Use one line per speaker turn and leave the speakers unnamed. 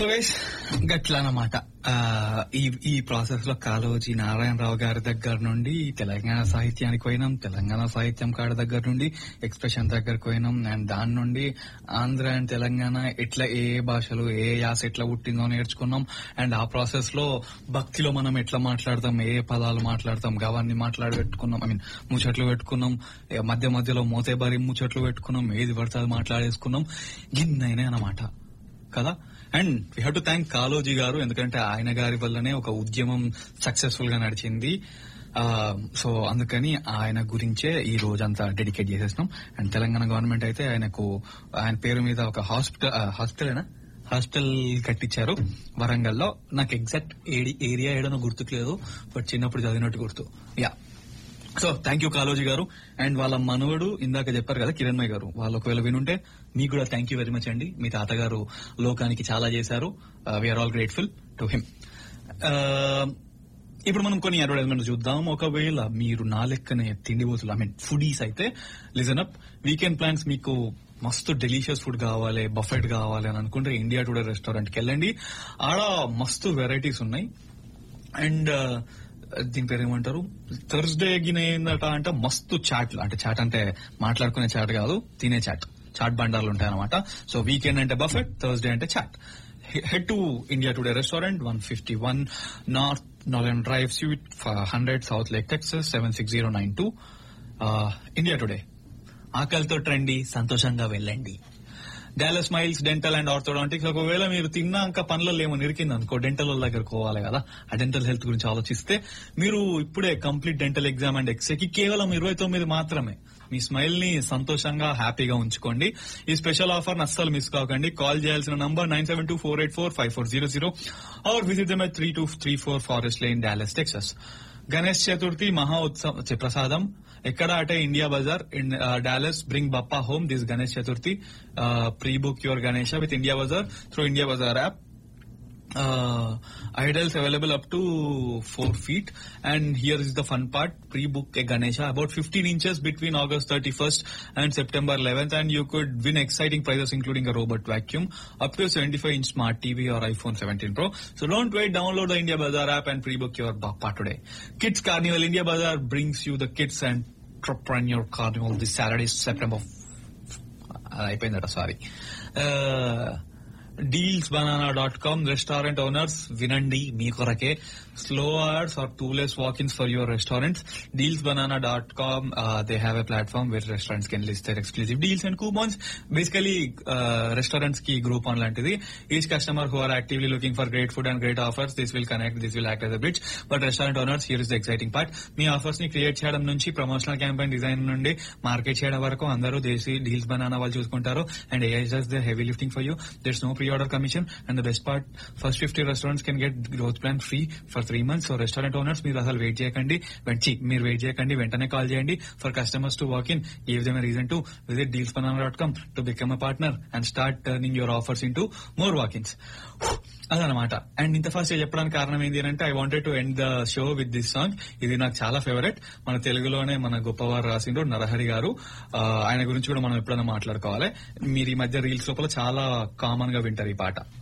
so guys గట్లా అన్నమాట ఆ, ఈ ఈ ప్రాసెస్ లో కాలోజీ నారాయణరావు గారి దగ్గర నుండి తెలంగాణ సాహిత్యానికి పోయినాం తెలంగాణ సాహిత్యం కాడ దగ్గర నుండి ఎక్స్ప్రెషన్ దగ్గరకు పోయినాం అండ్ దాని నుండి ఆంధ్ర అండ్ తెలంగాణ ఎట్లా ఏ ఏ భాషలు ఏ యాస ఎట్లా పుట్టిందో నేర్చుకున్నాం అండ్ ఆ ప్రాసెస్ లో భక్తిలో మనం ఎట్లా మాట్లాడతాం ఏ ఏ పదాలు మాట్లాడతాం గవాన్ని మాట్లాడి పెట్టుకున్నాం ఐ మీన్ ముచ్చట్లు పెట్టుకున్నాం ఏ మధ్య మధ్యలో మోతేబారి ముచ్చట్లు పెట్టుకున్నాం ఏది పడితే అది మాట్లాడేసుకున్నాం గిన్నైనా అన్నమాట కదా and we have to thank Kaloji గారు ఎందుకంటే ఆయన గారి వల్లనే ఒక ఉద్యమం సక్సెస్ఫుల్ గా నడిచింది సో అందుకని ఆయన గురించే ఈ రోజంతా డెడికేట్ చేసేసినాం అండ్ తెలంగాణ గవర్నమెంట్ అయితే ఆయనకు ఆయన పేరు మీద ఒక హాస్పిటల్ హాస్పిటల్ హాస్పిటల్ కట్టించారు వరంగల్లో నాకు ఎగ్జాక్ట్ ఏరియా ఏడనో గుర్తుకు లేదు బట్ చిన్నప్పుడు చదివినట్టు గుర్తు yeah so thank you Kaloji గారు అండ్ వాళ్ళ మనవడు ఇందాక చెప్పారు కదా కిరణ్మయ్ గారు వాళ్ళు ఒకవేళ వినుంటే మీకు కూడా థ్యాంక్ యూ వెరీ మచ్ అండి మీ తాతగారు లోకానికి చాలా చేశారు we're all grateful to him ఇప్పుడు మనం కొన్ని అడ్వర్టైజ్మెంట్ చూద్దాం ఒకవేళ మీరు నా లెక్కనే తిండిపోతులు ఐ మీన్ ఫుడీస్ అయితే లిజన్ అప్ వీకెండ్ ప్లాన్స్ మీకు మస్తు డెలిషియస్ ఫుడ్ కావాలి బఫెట్ కావాలి అని అనుకుంటే ఇండియా టుడే రెస్టారెంట్కి వెళ్ళండి ఆడ మస్తు వెరైటీస్ ఉన్నాయి అండ్ దీని పేరు ఏమంటారు థర్స్డే గిన ఏందట అంటే మస్తు చాట్లు అంటే చాట్ అంటే మాట్లాడుకునే చాట్ కాదు తినే చాట్ చాట్ బండార్లు ఉంటాయి అనమాట సో వీకెండ్ అంటే బఫెట్ థర్స్డే అంటే chaat head to India Today restaurant one fifty one north Nolen drive suite hundred Southlake Texas seven six zero nine two India Today ఆకలితో ట్రెండి సంతోషంగా వెళ్ళండి Dallas smiles dental and orthodontics ఒకవేళ మీరు తిన్నాక పనులలో ఏమో నిరికింది అనుకో డెంటల్ వాళ్ళ దగ్గర పోవాలి కదా ఆ డెంటల్ హెల్త్ గురించి ఆలోచిస్తే మీరు ఇప్పుడే కంప్లీట్ డెంటల్ ఎగ్జామ్ అండ్ ఎక్స్కి కేవలం ఇరవై తొమ్మిది మాత్రమే మీ స్మైల్ ని సంతోషంగా హ్యాపీగా ఉంచుకోండి ఈ స్పెషల్ ఆఫర్ అస్సలు మిస్ కాకండి కాల్ చేయాల్సిన number nine seven two four eight four five four zero zero or visit దమ్ three two three four Forest Lane Dallas Texas Ganesh Chaturthi మహా ఉత్సవ ప్రసాదం ఎక్కడ అంటే India Bazaar in Dallas bring Bappa home this Ganesh Chaturthi pre book your Ganesha with India Bazaar through India Bazaar app uh, idols available up to 4 feet and here is the fun part pre-book a Ganesha about 15 inches between August 31st and September 11th and you could win exciting prizes including a robot vacuum up to a 75 inch smart TV or iPhone 17 Pro so don't wait download the India Bazaar app and pre-book your Bappa today Kids Carnival India Bazaar brings you the kids and entrepreneur carnival this Saturday September అయిపోయిందట sorry deals banana dot com restaurant owners వినండి మీ కొరకే slow hours or too less walk-ins for your restaurants deals banana dot com they have a platform where restaurants can list their exclusive deals and coupons basically restaurants కి Groupon లాంటిది each customer who are actively looking for great food and great offers this will connect this will act as a bridge but restaurant owners here is the exciting part మీ offers ని create చేయడం నుంచి promotional campaign design నుండి market చేయడం వరకు అందరూ desi deals banana వాళ్ళు చూసుకుంటారు and a the heavy lifting for you that's no pre order commission and the best part first fifty restaurants can get growth plan free for three months so restaurant owners మీరు అసలు wait చేయకండి వెంచి మీరు wait చేయకండి వెంటనే call చేయండి for customers to walk in give them reason to visit deals banana dot com to become a partner and start turning your offers in to more walk ins అదనమాట and ఇంత fast చెప్పడానికి కారణం ఏంటి అంటే I wanted to end the show with this song ఇది నాకు చాలా favourite మన తెలుగులోనే మన గొప్పవారు రాసిండ్రు నరహరి గారు ఆయన గురించి కూడా మనం ఎప్పుడైనా మాట్లాడుకోవాలి మీరు ఈ మధ్య రీల్స్ లోపల చాలా కామన్ గా వింటారు ఈ పాట